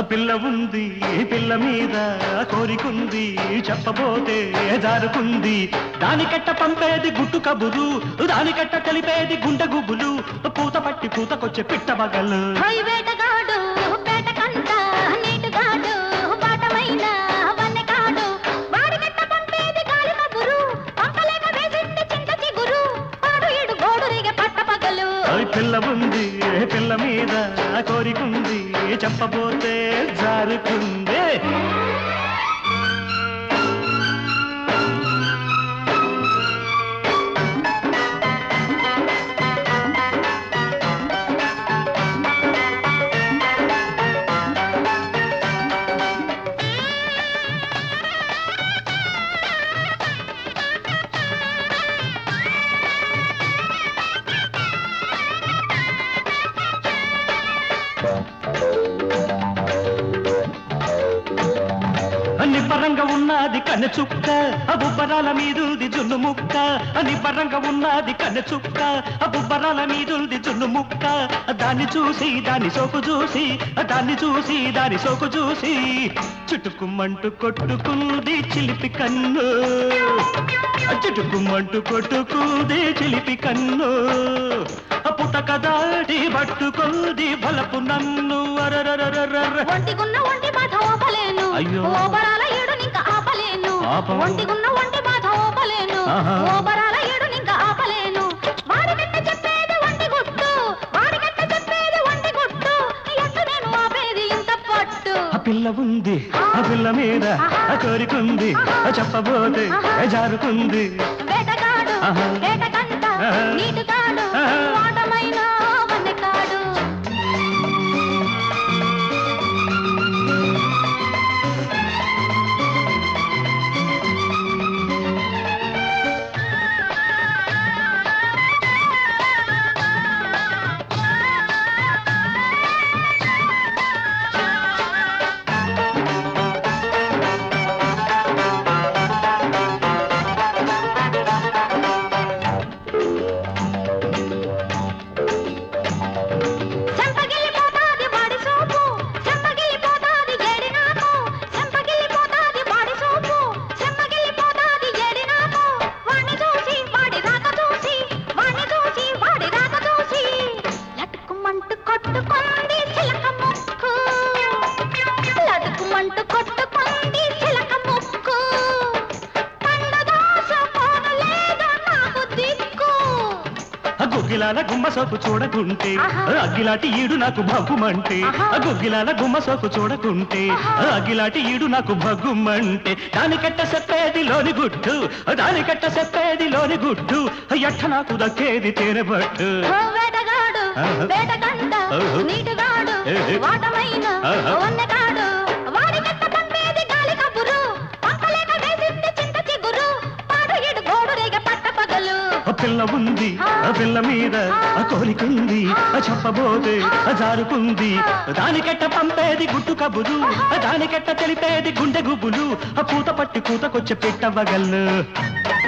పిల్ల ఉంది పిల్ల మీద కోరికుంది చెప్పబోతే జారుకుంది దానికట్ట పంపేది గుట్టు కబురు దానికట్ట తెలిపేది గుండె గుబులు పూత పట్టి పూతకొచ్చే పిట్ట బగలు హై వేటగాడు పేటకంట నీటుగాడు బాటమైన వన్నెకాడు వాడిగట్ట పంపేది గాలి కబురు పంపలేక వేసింది చింత చిగురు పాడు ఇడు గోడురిగే పట్టపగలు ఓయ్ పిల్ల ఉంది పిల్ల మీద కోరికుంది చెప్పబోతే జారుకుంది నిబ్బరంగా ఉన్నది కన్నె చుక్క బుబ్బరాల మీదుంది జున్ను ముక్క నిబ్బరంగా ఉన్నది కన్నె చుక్క బుబ్బరాల మీదుంది జున్ను ముక్క దాన్ని చూసి దాని సోకు చూసి దాన్ని చూసి దాని సోకు చూసి చుట్టుకుమ్మంటూ కొట్టుకుంది చిలిపి కన్ను చుట్టుకుమ్మంటూ కొట్టుకుంది చిలిపి కన్ను పుటక దాటి పట్టుకుంది బలపు నన్ను అరరరరరర ఒంటిగున్న ఒంటి బాధ ఓపలేను అయ్యో. ఓబరాల ఏడు నింక ఆపలేను పాపం. ఒంటిగున్న ఒంటి బాధ ఓపలేను ఆహా. ఓబరాల ఏడు నింక ఆపలేను వాడిగట్ట చెప్పేది ఒంటి గుట్టు వాడిగట్ట చెప్పేది ఒంటి గుట్టు ఎట్ట నేను ఆపేది ఇంత పట్టు ఆ పిల్ల ఉంది ఆ పిల్ల మీద ఆ కోరికుంది ఆ చెప్పబోతే ఆ జారుకుంది వేటగాడు ఆహా. వేటకంట ఆహా. నీటుగాడు ఆహా. వాటమైన వన్నెకాడు చెంపగిల్లిపోతాది బాడి సోపు చెంపగిల్లిపోతాది ఏడి నాకు చెంపగిల్లిపోతాది బాడి సోపు చెంపగిల్లిపోతాది ఏడి నాకు వాణ్ణి చూసి వాడి రాక చూసి వాణ్ణి చూసి వాడి రాక చూసి లటుకుమంటూ కొట్టుకుంది చిలక ముక్కు లటుకుమంటూ కొట్టుకుంది చిలక ముక్కు పండు దోశ పోనలేదా నాకు దిక్కు ఆ గుగ్గిలాల గుమ్మ సోపు చూడకుంటే ఆహా. ఆ అగ్గిలాటి ఈడు నాకు భగ్గుమంటే ఆహా. ఆ గుగ్గిలాల గుమ్మ సోపు చూడకుంటే ఆహా. ఆ అగ్గిలాటి ఈడు నాకు భగ్గుమంటే దానికట్ట చెప్పేది లోని గుట్టు ఆ దానికట్ట చెప్పేది లోని గుట్టు ఆ ఎట్ట నాకు దక్కేది తేనెబట్టు ఓ వేటగాడు ఆహా. వేటకంట ఆహా. నీటుగాడు ఏ, ఏ. వాటమైన ఆహా. వన్నెకాడు వాడి కట్ట పంపేది గాలి కబురు పంపలేక వేసింది చింత చిగురు పాడు ఇడు గోడు రేగ పట్ట పగలు ఆ పిల్ల ఉంది ఆ పిల్ల మీద ఆ కోరికుంది ఆ చెప్పబోతే ఆ జారుకుంది దానికెట్ట పంపేది గుట్టు కబురు ఆ దానికెట్ట తెలిపేది గుండె గుబులు ఆ పూత పట్టి పూతకొచ్చే పెట్టవగల్లు